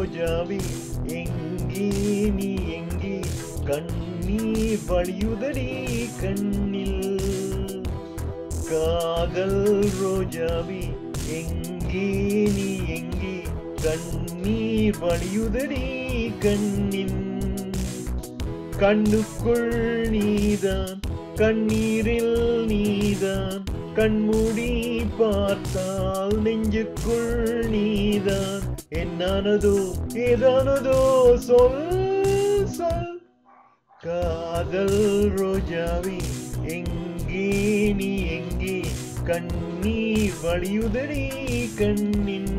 ரோஜாவே எங்கே நீ எங்கே கண்ணீர் வழியுதடி கண்ணில் காதல் ரோஜாவே எங்கே நீ எங்கே கண்ணீர் வழியுதடி கண்ணின் கண்ணுக்குள் நீதான் கண்ணீரில் நீதான் கண்மூடி பார்த்தால் நெஞ்சுக்குள் நீதான் என்னானதோ ஏதானதோ சொல் சொல் காதல் ரோஜாவே எங்கே நீ எங்கே கண்ணீர் வழியுதடி கண்ணின்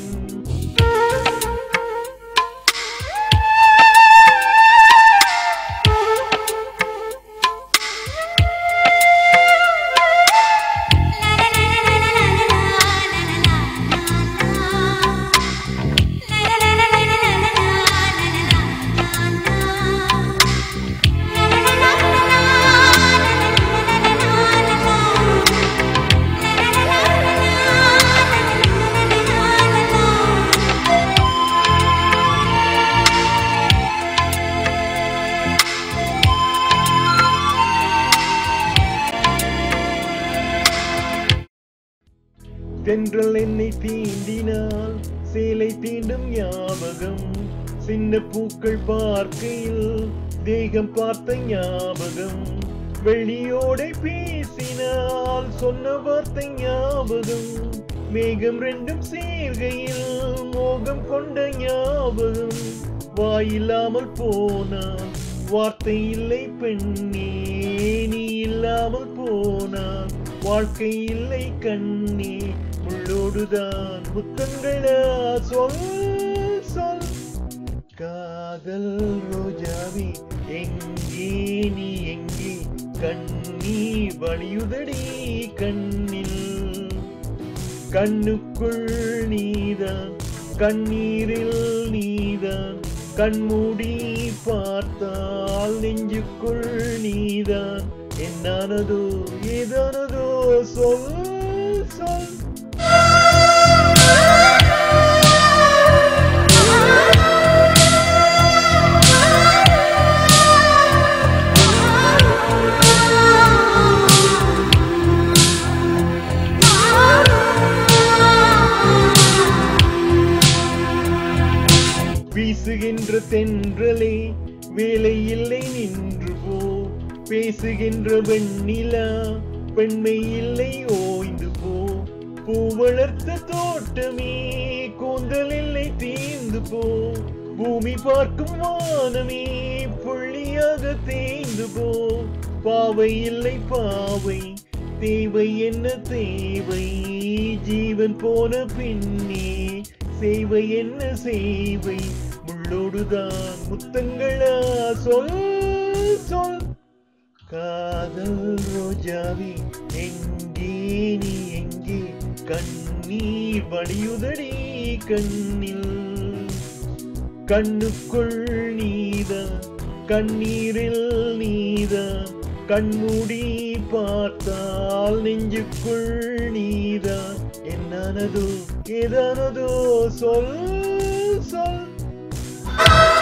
தென்றல் என்னை தீண்டினால் சேலை தீண்டும் ஞாபகம் சின்ன பூக்கள் பார்க்கையில் தேகம் பார்த்த ஞாபகம் வெள்ளியோடை பேசினால் சொன்ன வார்த்தை ஞாபகம் மேகம் ரெண்டும் சேர்கையில் மோகம் கொண்ட ஞாபகம் வாயில்லாமல் போனால் வார்த்தை இல்லை பெண்ணே நீ இல்லாமல் போனால் வாழ்க்கை இல்லை கண்ணே முள்ளோடுதான் முத்தங்களா சொல் சொல் காதல் ரோஜாவி எங்கே நீ எங்கே கண்ணீ வழியுதடி கண்ணில் கண்ணுக்குள் நீதான் கண்ணீரில் நீதான் கண்மூடி பார்த்தால் நெஞ்சுக்குள் நீதான் என்னானதோ ஏதானதோ சொல் சொல் வீசுகின்ற தென்றலே வேலை இல்லை நின்று போ பேசுகின்ற வெண்ணிலா பெண்மை இல்லை ஓய்ந்து போ பூ வளர்த்த தோட்டமே கூந்தல் இல்லை தீர்ந்து போ பூமி பார்க்கும் வானமே புள்ளியாக தேய்ந்து போ பாவை இல்லை பாவை தேவை என்ன தேவை ஜீவன் போன பின்னே சேவை என்ன சேவை முள்ளோடுதான் முத்தங்களா சொல் சொல் காதல் ரோஜாவி எங்கே நீ எங்கே கண்ணீர் வழியுதடி கண்ணில் கண்ணுக்குள் நீதான் கண்ணீரில் நீதான் கண்மூடி பார்த்தால் நெஞ்சுக்குள் நீதான் என்னானதோ ஏதானதோ சொல் சொல்